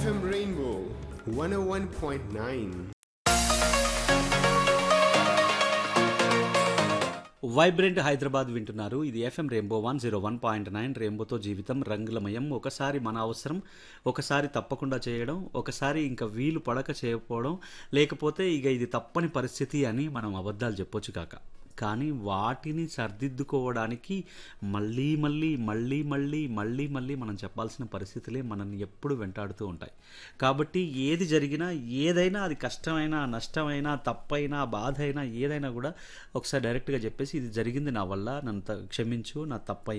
FM Rainbow 101.9. Vibrant Hyderabad వింటున్నారు ఇది FM Rainbow one zero one point nine రెయిన్బోతో జీవితం రంగులమయం ఒకసారి మన అవసరం ఒకసారి తప్పకుండా చేయడం ఒకసారి ఇంకా వీలు పడక చేయకపోవడం లేకపోతే ఇక ఇది తప్పని పరిస్థితి అని మనం అబద్ధాలు చెప్పొచ్చు కాక కానీ వాటిని సర్దిద్దుకోవడానికి మళ్ళీ మళ్ళీ మళ్ళీ మళ్ళీ మళ్ళీ మళ్ళీ మనం చెప్పాల్సిన పరిస్థితులే మనల్ని ఎప్పుడు వెంటాడుతూ ఉంటాయి కాబట్టి ఏది జరిగినా ఏదైనా అది కష్టమైనా నష్టమైనా తప్పైనా బాధ అయినా ఏదైనా కూడా ఒకసారి డైరెక్ట్గా చెప్పేసి ఇది జరిగింది నా వల్ల నన్ను త- క్షమించు నా తప్ప